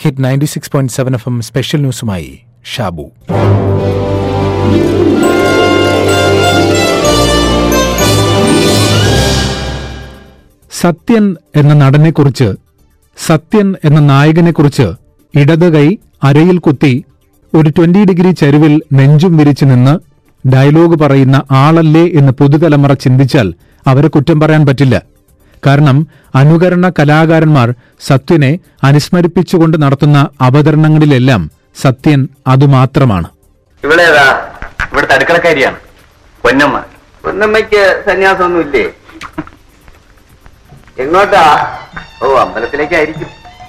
Hit ninety six point seven F M special ന്യൂസുമായി ഷാബു സത്യൻ എന്ന നടനെക്കുറിച്ച് സത്യൻ എന്ന നായകനെക്കുറിച്ച് ഇടത് കൈ അരയിൽ കുത്തി ഒരു ട്വന്റി ഡിഗ്രി ചരിവിൽ നെഞ്ചും വിരിച്ചു നിന്ന് ഡയലോഗ് പറയുന്ന ആളല്ലേ എന്ന് പുതുതലമുറ ചിന്തിച്ചാൽ അവരെ കുറ്റം പറയാൻ പറ്റില്ല കാരണം അനുകരണ കലാകാരന്മാർ സത്യനെ അനുസ്മരിപ്പിച്ചുകൊണ്ട് നടത്തുന്ന അവതരണങ്ങളിലെല്ലാം സത്യൻ അതുമാത്രമാണ് ഇവളേതാ ഇവിടുത്തെ അടുക്കളക്കാരിയാണ് പൊന്നമ്മ പൊന്നമ്മയ്ക്ക് സന്യാസമൊന്നും ഇല്ലേ എങ്ങോട്ടാ ഓ അമ്പലത്തിലേക്കായിരിക്കും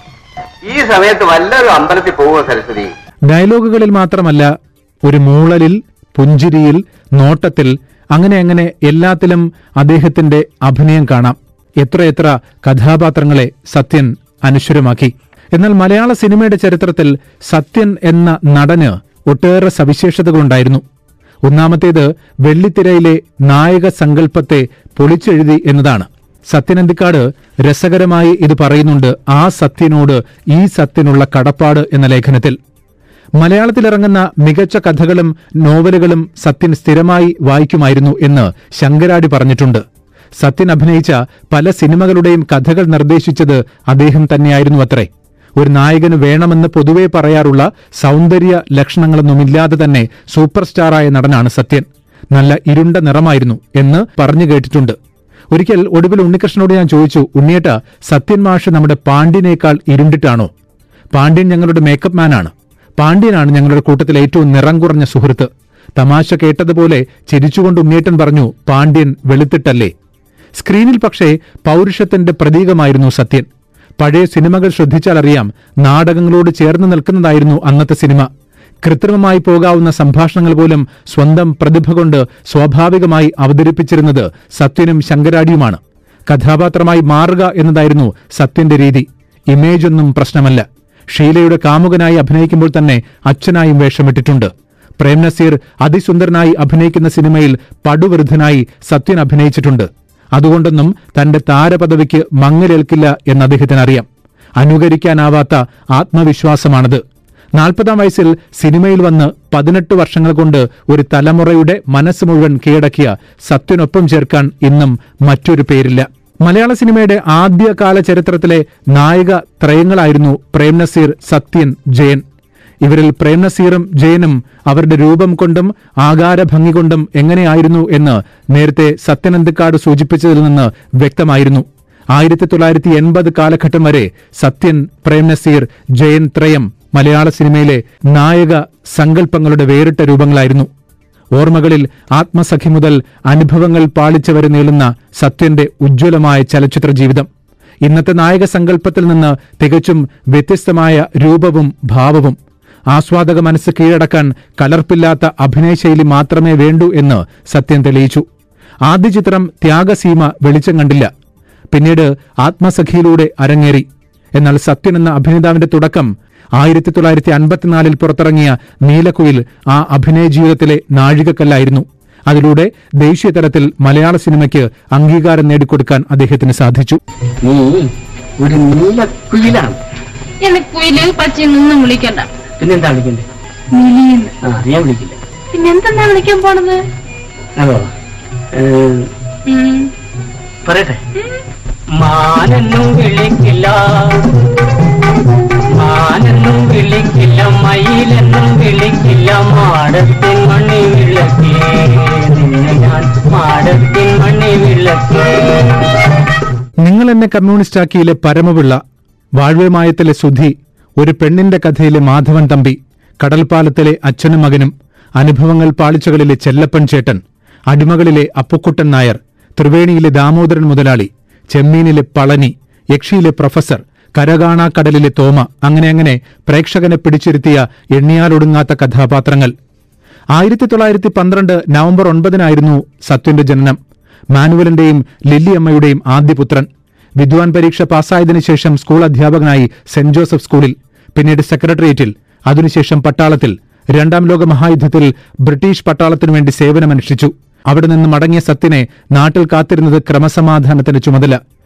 ഈ സമയത്ത് വല്ലൊരു അമ്പലത്തിൽ പോവോ സരസ്വതി ഡയലോഗുകളിൽ മാത്രമല്ല ഒരു മൂളലിൽ പുഞ്ചിരിയിൽ നോട്ടത്തിൽ അങ്ങനെ അങ്ങനെ എല്ലാത്തിലും അദ്ദേഹത്തിന്റെ അഭിനയം കാണാം എത്രയെത്ര കഥാപാത്രങ്ങളെ സത്യൻ അനശ്വരമാക്കി എന്നാൽ മലയാള സിനിമയുടെ ചരിത്രത്തിൽ സത്യൻ എന്ന നടന് ഒട്ടേറെ സവിശേഷതകളുണ്ടായിരുന്നു ഒന്നാമത്തേത് വെള്ളിത്തിരയിലെ നായക സങ്കല്പത്തെ പൊളിച്ചെഴുതി എന്നതാണ് സത്യനന്ദിക്കാട് രസകരമായി ഇത് പറയുന്നുണ്ട് ആ സത്യനോട് ഈ സത്യനുള്ള കടപ്പാട് എന്ന ലേഖനത്തിൽ മലയാളത്തിലിറങ്ങുന്ന മികച്ച കഥകളും നോവലുകളും സത്യൻ സ്ഥിരമായി വായിക്കുമായിരുന്നു എന്ന് ശങ്കരാടി പറഞ്ഞിട്ടുണ്ട് സത്യൻ അഭിനയിച്ച പല സിനിമകളുടെയും കഥകൾ നിർദ്ദേശിച്ചത് അദ്ദേഹം തന്നെയായിരുന്നു അത്രേ ഒരു നായകന് വേണമെന്ന് പൊതുവെ പറയാറുള്ള സൗന്ദര്യ ലക്ഷണങ്ങളൊന്നുമില്ലാതെ തന്നെ സൂപ്പർ സ്റ്റാറായ നടനാണ് സത്യൻ നല്ല ഇരുണ്ട നിറമായിരുന്നു എന്ന് പറഞ്ഞു കേട്ടിട്ടുണ്ട് ഒരിക്കൽ ഒടുവിൽ ഉണ്ണികൃഷ്ണനോട് ഞാൻ ചോദിച്ചു ഉണ്ണിയേട്ട സത്യൻ മാഷ് നമ്മുടെ പാണ്ഡ്യനേക്കാൾ ഇരുണ്ടിട്ടാണോ പാണ്ഡ്യൻ ഞങ്ങളുടെ മേക്കപ്പ് മാനാണ് പാണ്ഡ്യനാണ് ഞങ്ങളുടെ കൂട്ടത്തിലെ ഏറ്റവും നിറം കുറഞ്ഞ സുഹൃത്ത് തമാശ കേട്ടതുപോലെ ചിരിച്ചുകൊണ്ട് ഉണ്ണിയേട്ടൻ പറഞ്ഞു പാണ്ഡ്യൻ വെളുത്തിട്ടല്ലേ സ്ക്രീനിൽ പക്ഷേ പൗരുഷത്തിന്റെ പ്രതീകമായിരുന്നു സത്യൻ പഴയ സിനിമകൾ ശ്രദ്ധിച്ചാൽ അറിയാം നാടകങ്ങളോട് ചേർന്ന് നിൽക്കുന്നതായിരുന്നു അന്നത്തെ സിനിമ കൃത്രിമമായി പോകാവുന്ന സംഭാഷണങ്ങൾ പോലും സ്വന്തം പ്രതിഭ കൊണ്ട് സ്വാഭാവികമായി അവതരിപ്പിച്ചിരുന്നത് സത്യനും ശങ്കരാടിയുമാണ് കഥാപാത്രമായി മാറുക എന്നതായിരുന്നു സത്യന്റെ രീതി ഇമേജ് ഒന്നും പ്രശ്നമല്ല ഷീലയുടെ കാമുകനായി അഭിനയിക്കുമ്പോൾ തന്നെ അച്ഛനായും വേഷമിട്ടിട്ടുണ്ട് പ്രേം നസീർ അതിസുന്ദരനായി അഭിനയിക്കുന്ന സിനിമയിൽ പടുവൃദ്ധനായി സത്യൻ അഭിനയിച്ചിട്ടുണ്ട് അതുകൊണ്ടൊന്നും തന്റെ താരപദവിക്ക് മങ്ങലേൽക്കില്ല എന്ന് അദ്ദേഹത്തിന് അറിയാം അനുകരിക്കാനാവാത്ത ആത്മവിശ്വാസമാണത് നാൽപ്പതാം വയസ്സിൽ സിനിമയിൽ വന്ന് പതിനെട്ട് വർഷങ്ങൾ കൊണ്ട് ഒരു തലമുറയുടെ മനസ്സ് മുഴുവൻ കീഴടക്കിയ സത്യനൊപ്പം ചേർക്കാൻ ഇന്നും മറ്റൊരു പേരില്ല മലയാള സിനിമയുടെ ആദ്യകാല ചരിത്രത്തിലെ നായിക ത്രയങ്ങളായിരുന്നു പ്രേം നസീർ സത്യൻ ജയൻ ഇവരിൽ പ്രേം നസീറും ജയനും അവരുടെ രൂപം കൊണ്ടും ആകാരഭംഗി കൊണ്ടും എങ്ങനെയായിരുന്നു എന്ന് നേരത്തെ സത്യനന്ദിക്കാട് സൂചിപ്പിച്ചതിൽ നിന്ന് വ്യക്തമായിരുന്നു ആയിരത്തി തൊള്ളായിരത്തി എൺപത് കാലഘട്ടം വരെ സത്യൻ പ്രേം നസീർ ജയൻ ത്രയം മലയാള സിനിമയിലെ നായക സങ്കല്പങ്ങളുടെ വേറിട്ട രൂപങ്ങളായിരുന്നു ഓർമ്മകളിൽ ആത്മസഖി മുതൽ അനുഭവങ്ങൾ പാളിച്ചവരെ നീളുന്ന സത്യന്റെ ഉജ്ജ്വലമായ ചലച്ചിത്ര ജീവിതം ഇന്നത്തെ നായക സങ്കല്പത്തിൽ നിന്ന് തികച്ചും വ്യത്യസ്തമായ രൂപവും ഭാവവും ആസ്വാദക മനസ്സ് കീഴടക്കാൻ കലർപ്പില്ലാത്ത അഭിനയശൈലി മാത്രമേ വേണ്ടൂ എന്ന് സത്യൻ തെളിയിച്ചു ആദ്യ ചിത്രം ത്യാഗസീമ വെളിച്ചം കണ്ടില്ല പിന്നീട് ആത്മസഖിയിലൂടെ അരങ്ങേറി എന്നാൽ സത്യൻ എന്ന അഭിനേതാവിന്റെ തുടക്കം ആയിരത്തി തൊള്ളായിരത്തി അൻപത്തിനാലിൽ പുറത്തിറങ്ങിയ നീലക്കുയിൽ ആ അഭിനയ ജീവിതത്തിലെ നാഴികക്കല്ലായിരുന്നു അതിലൂടെ ദേശീയ തലത്തിൽ മലയാള സിനിമയ്ക്ക് അംഗീകാരം നേടിക്കൊടുക്കാൻ അദ്ദേഹത്തിന് സാധിച്ചു നീ ഒരു നീലക്കുയിലാണ് എന്നെ കുയില് പച്ചയൊന്നും വിളിക്കണ്ട പിന്നെന്താ വിളിക്കണ്ടേ മിലിന്ന് ആ ഞാൻ വിളിക്കില്ല പിന്നെ എന്തെന്നാ വിളിക്കാൻ പോണത് അതോ ഏ, ഉം. പറയട്ടെ മാനെന്നും വിളിക്കില്ല മാനെന്നും വിളിക്കില്ല മയിലെന്നും വിളിക്കില്ല മാടത്തിൻ മണ്ണി വിളക്കേ നിന്നെ ഞാൻ മാടത്തിൻ മണ്ണി വിളക്കേ നിങ്ങൾ എന്നെ കമ്മ്യൂണിസ്റ്റാക്കിയിലെ പരമപിള്ള വാഴ്വേമായത്തിലെ സുധി ഒരു പെണ്ണിന്റെ കഥയിലെ മാധവൻ തമ്പി കടൽപ്പാലത്തിലെ അച്ഛനും മകനും അനുഭവങ്ങൾ പാളിച്ചകളിലെ ചെല്ലപ്പൻ ചേട്ടൻ അടിമകളിലെ അപ്പുക്കുട്ടൻ നായർ ത്രിവേണിയിലെ ദാമോദരൻ മുതലാളി ചെമ്മീനിലെ പളനി യക്ഷിയിലെ പ്രൊഫസർ കരകാണാക്കടലിലെ തോമ അങ്ങനെ അങ്ങനെ പ്രേക്ഷകനെ പിടിച്ചിരുത്തിയ എണ്ണിയാലൊടുങ്ങാത്ത കഥാപാത്രങ്ങൾ ആയിരത്തി തൊള്ളായിരത്തി പന്ത്രണ്ട് നവംബർ ഒൻപതിനായിരുന്നു സത്യന്റെ ജനനം മാനുവലിന്റെയും ലില്ലിയമ്മയുടെയും ആദ്യപുത്രൻ വിദ്വാൻ പരീക്ഷ പാസ്സായതിനു ശേഷം സ്കൂൾ അധ്യാപകനായി സെന്റ് ജോസഫ് സ്കൂളിൽ പിന്നീട് സെക്രട്ടേറിയറ്റിൽ അതിനുശേഷം പട്ടാളത്തിൽ രണ്ടാം ലോക മഹായുദ്ധത്തിൽ ബ്രിട്ടീഷ് പട്ടാളത്തിനു വേണ്ടി സേവനമനുഷ്ഠിച്ചു അവിടെ നിന്ന് മടങ്ങിയ സത്യനെ നാട്ടിൽ കാത്തിരുന്നത് ക്രമസമാധാനത്തിന്റെ ചുമതല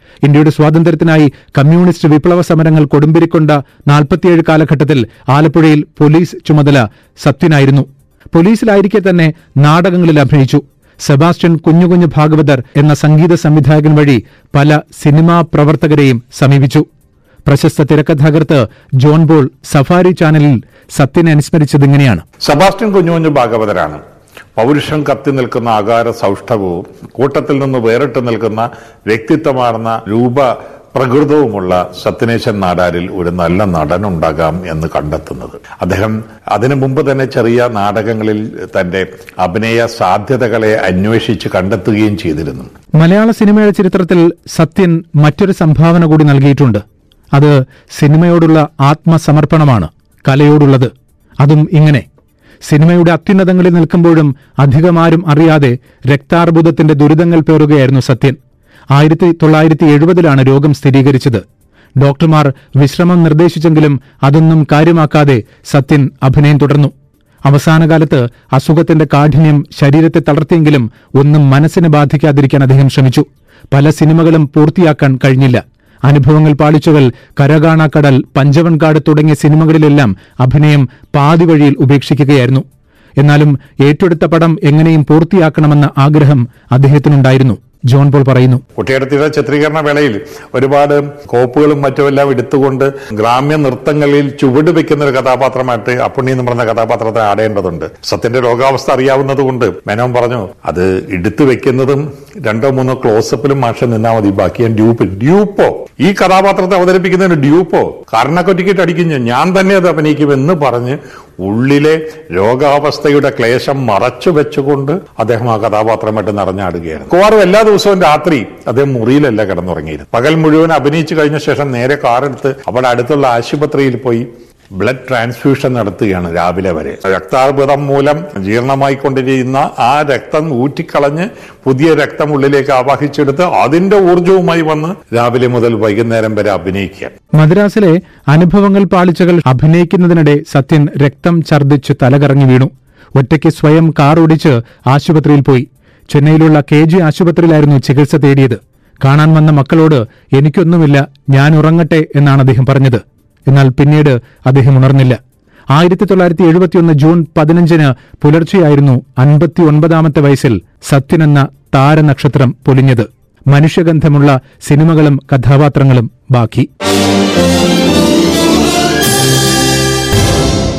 ഇന്ത്യയുടെ സ്വാതന്ത്ര്യത്തിനായി കമ്മ്യൂണിസ്റ്റ് വിപ്ലവ സമരങ്ങൾ കൊടുമ്പിരിക്കൊണ്ട നാൽപ്പത്തിയേഴ് കാലഘട്ടത്തിൽ ആലപ്പുഴയിൽ പോലീസ് ചുമതല സത്യനായിരുന്നു പോലീസിലായിരിക്കെ തന്നെ നാടകങ്ങളിൽ അഭിനയിച്ചു സെബാസ്റ്റ്യൻ കുഞ്ഞു കുഞ്ഞു ഭാഗവതർ എന്ന സംഗീത സംവിധായകൻ വഴി പല സിനിമാ പ്രവർത്തകരെയും സമീപിച്ചു പ്രശസ്ത തിരക്കഥാകൃത്ത് ജോൺ ബോൾ സഫാരി ചാനലിൽ സത്യനെ അനുസ്മരിച്ചതിങ്ങനെയാണ് സെബാസ്റ്റ്യൻ കുഞ്ഞുകുഞ്ഞു ഭാഗവതരാണ് പൗരുഷം കത്തി നിൽക്കുന്ന ആകാര സൗഷ്ഠവവും കൂട്ടത്തിൽ നിന്ന് വേറിട്ട് നിൽക്കുന്ന വ്യക്തിത്വമാർന്ന രൂപ പ്രകൃതവുമുള്ള സത്യനേശൻ നാടാരിൽ ഒരു നല്ല നടൻ ഉണ്ടാകാം എന്ന് കണ്ടെത്തുന്നത് അദ്ദേഹം അതിനു മുമ്പ് തന്നെ ചെറിയ നാടകങ്ങളിൽ തന്റെ അഭിനയ സാധ്യതകളെ അന്വേഷിച്ച് കണ്ടെത്തുകയും ചെയ്തിരുന്നു മലയാള സിനിമയുടെ ചരിത്രത്തിൽ സത്യൻ മറ്റൊരു സംഭാവന കൂടി നൽകിയിട്ടുണ്ട് അത് സിനിമയോടുള്ള ആത്മസമർപ്പണമാണ് കലയോടുള്ളത് അതും ഇങ്ങനെ സിനിമയുടെ അത്യുന്നതങ്ങളിൽ നിൽക്കുമ്പോഴും അധികമാരും അറിയാതെ രക്താർബുദത്തിന്റെ ദുരിതങ്ങൾ പേറുകയായിരുന്നു സത്യൻ ആയിരത്തി തൊള്ളായിരത്തി എഴുപതിലാണ് രോഗം സ്ഥിരീകരിച്ചത് ഡോക്ടർമാർ വിശ്രമം നിർദ്ദേശിച്ചെങ്കിലും അതൊന്നും കാര്യമാക്കാതെ സത്യൻ അഭിനയം തുടർന്നു അവസാനകാലത്ത് അസുഖത്തിന്റെ കാഠിന്യം ശരീരത്തെ തളർത്തിയെങ്കിലും ഒന്നും മനസ്സിനെ ബാധിക്കാതിരിക്കാൻ അദ്ദേഹം ശ്രമിച്ചു പല സിനിമകളും പൂർത്തിയാക്കാൻ കഴിഞ്ഞില്ല അനുഭവങ്ങൾ പാളിച്ചവൽ കരകാണാക്കടൽ പഞ്ചവൻകാട് തുടങ്ങിയ സിനിമകളിലെല്ലാം അഭിനയം പാതി വഴിയിൽ ഉപേക്ഷിക്കുകയായിരുന്നു എന്നാലും ഏറ്റെടുത്ത പടം എങ്ങനെയും പൂർത്തിയാക്കണമെന്ന ആഗ്രഹം അദ്ദേഹത്തിനുണ്ടായിരുന്നു ജോൺ പോൾ പറയുന്നു കുട്ടിയടത്തിയുടെ ചിത്രീകരണ വേളയിൽ ഒരുപാട് കോപ്പുകളും മറ്റുമെല്ലാം എടുത്തുകൊണ്ട് ഗ്രാമ്യ നൃത്തങ്ങളിൽ ചുവട് വെക്കുന്ന ഒരു കഥാപാത്രമായിട്ട് അപ്പുണ്ണി എന്ന് പറഞ്ഞ കഥാപാത്രത്തെ ആടേണ്ടതുണ്ട് സത്യന്റെ രോഗാവസ്ഥ അറിയാവുന്നതുകൊണ്ട് മേനോൻ പറഞ്ഞു അത് എടുത്തു വെക്കുന്നതും രണ്ടോ മൂന്നോ ക്ലോസപ്പിലും മാഷ നിന്നാ മതി ബാക്കി ഞാൻ ഡ്യൂപ്പ് ഡ്യൂപ്പോ ഈ കഥാപാത്രത്തെ അവതരിപ്പിക്കുന്നതിന് ഡ്യൂപ്പോ കാരണക്കൊറ്റിക്കിട്ട് അടിക്കുന്നു ഞാൻ തന്നെ അത് അഭിനയിക്കും എന്ന് പറഞ്ഞ് ഉള്ളിലെ രോഗാവസ്ഥയുടെ ക്ലേശം മറച്ചു വെച്ചുകൊണ്ട് അദ്ദേഹം ആ കഥാപാത്രമായിട്ട് നിറഞ്ഞാടുകയായിരുന്നു മിക്കവാറും എല്ലാ ദിവസവും രാത്രി അദ്ദേഹം മുറിയിലല്ല കിടന്നുറങ്ങിയിരുന്നു പകൽ മുഴുവൻ അഭിനയിച്ചു കഴിഞ്ഞ ശേഷം നേരെ കാറെടുത്ത് അവിടെ അടുത്തുള്ള ആശുപത്രിയിൽ പോയി ബ്ലഡ് ട്രാൻസ്ഫ്യൂഷൻ നടത്തുകയാണ് രാവിലെ വരെ രക്താർബുദം മൂലം ജീർണമായിക്കൊണ്ടിരിക്കുന്ന ആ രക്തം ഊറ്റിക്കളഞ്ഞ് പുതിയ രക്തം ഉള്ളിലേക്ക് ആവാഹിച്ചെടുത്ത് അതിന്റെ ഊർജവുമായി വന്ന് രാവിലെ മുതൽ വൈകുന്നേരം വരെ അഭിനയിക്കുക മദ്രാസിലെ അനുഭവങ്ങൾ പാളിച്ചകൾ അഭിനയിക്കുന്നതിനിടെ സത്യൻ രക്തം ഛർദ്ദിച്ച് തലകറങ്ങി വീണു ഒറ്റയ്ക്ക് സ്വയം കാർ ഓടിച്ച് ആശുപത്രിയിൽ പോയി ചെന്നൈയിലുള്ള കെ ജി ആശുപത്രിയിലായിരുന്നു ചികിത്സ തേടിയത് കാണാൻ വന്ന മക്കളോട് എനിക്കൊന്നുമില്ല ഞാൻ ഉറങ്ങട്ടെ എന്നാണ് അദ്ദേഹം പറഞ്ഞത് എന്നാൽ പിന്നീട് അദ്ദേഹം ഉണർന്നില്ല ആയിരത്തി തൊള്ളായിരത്തി എഴുപത്തിയൊന്ന് ജൂൺ പതിനഞ്ചിന് പുലർച്ചെയായിരുന്നു അൻപത്തിയൊൻപതാമത്തെ വയസ്സിൽ സത്യൻ എന്ന താരനക്ഷത്രം പൊലിഞ്ഞത് മനുഷ്യഗന്ധമുള്ള സിനിമകളും കഥാപാത്രങ്ങളും ബാക്കി